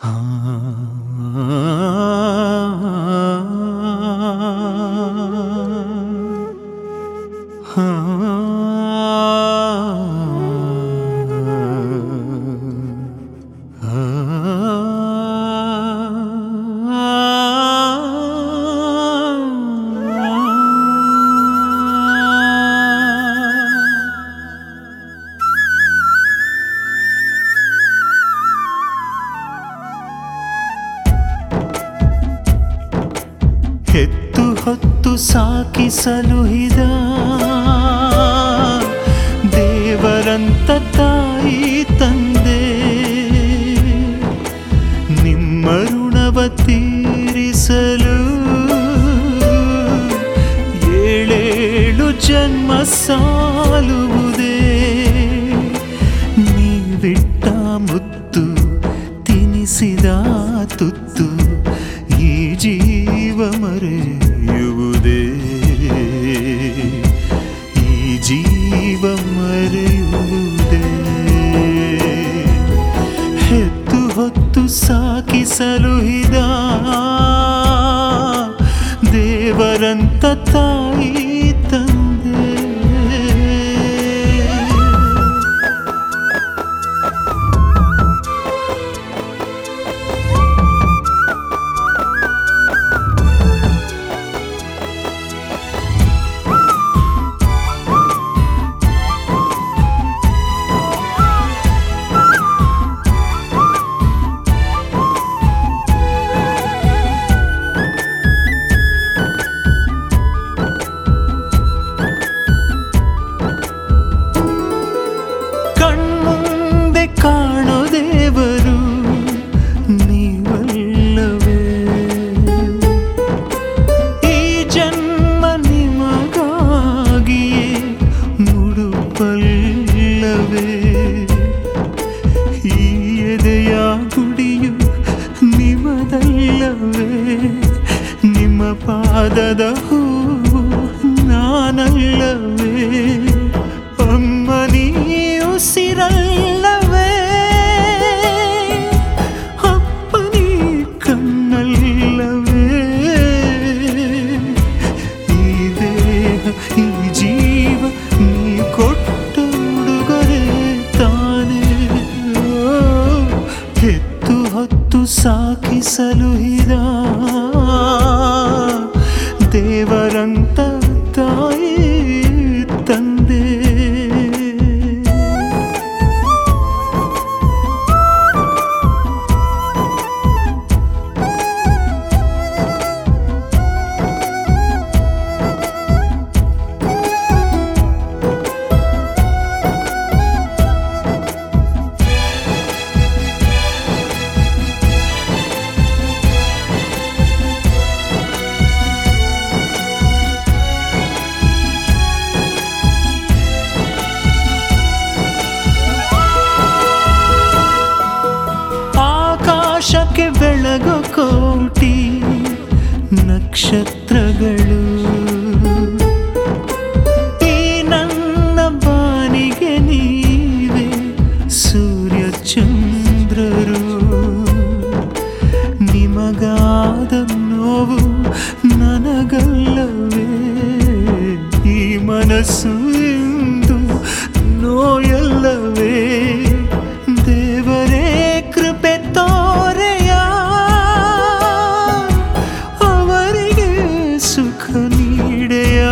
ಹೆತ್ತು ಹೊತ್ತು ಸಾಕಿಸಲುಹಿದ ದೇವರಂತ ತಾಯಿ ತಂದೆ ನಿಮ್ಮ ಋಣವ ತೀರಿಸಲು ಏಳೇಳು ಜನ್ಮ ಸಾಲುವುದೇ ನೀವಿಟ್ಟ ಮುತ್ತು ತಿನಿಸಿದ ತುತ್ತು ಈ ಜೀವ ಮರೆಯುವುದೇ ಈ ಜೀವ ಮರೆಯುವುದೇ ಹೆತ್ತು ಹೊತ್ತು ಸಾಕಿಸಲು ಹಿದ ದೇವರಂತ ತಾಯಿ ತಂದೆ ಕಣ್ಮುಂದೆ ಕಾಣೋ ದೇವರು ನೀವಲ್ಲವೇ ಈ ಜನ್ಮ ನಿಮಗಾಗಿಯೇ ಮುಡುಪಲ್ಲವೇ ಈ ಎದೆಯ ಗುಡಿಯು ನಿಮದಲ್ಲವೇ ನಿಮ್ಮ ಪಾದದ ಹೂವು ನಾನಲ್ಲವೇ ಅಮ್ಮ ನೀ ಉಸಿರಲ್ಲವೇ ಅಪ್ಪ ನೀ ಕಣ್ಣಲ್ಲವೇ ಈ ದೇಹ ಈ ಜೀವ ನೀ ಕೊಟ್ಟ ಉಡುಗೊರೆ ತಾನೇ ಓ, ಹೆತ್ತು ಹೊತ್ತು ಸಾಕಿಸಲು ಹಿದ ದೇವರಂತ ತಾಯಿ ತಂದೆ ಆಕಾಶಕ್ಕೆ ಬೆಳಗು ಕೋಟಿ ನಕ್ಷತ್ರಗಳು ಈ ನನ್ನ ಬಾನಿಗೆ ನೀವೇ ಸೂರ್ಯ ಚಂದ್ರರು ನಿಮಗಾದ ನೋವು ನನಗಲ್ಲವೇ ಈ ಮನಸ್ಸು ಎಂದು ನೋಯಲ್ಲವೇ ದೇವರೇ ಕೃಪೆ ತೋರೆಯ ಅವರಿಗೆ ಸುಖ ನೀಡೆಯ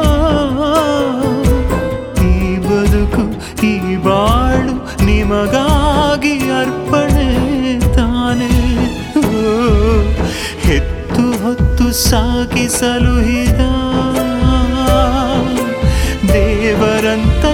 ಈ ಬದುಕು ಈ ಬಾಳು ನಿಮಗಾಗಿ ಅರ್ಪಣೆ ತಾನೇ ಓ, ಹೆತ್ತು ಹೊತ್ತು ಸಾಗಿಸಲು ಹಿದ ದೇವರಂತ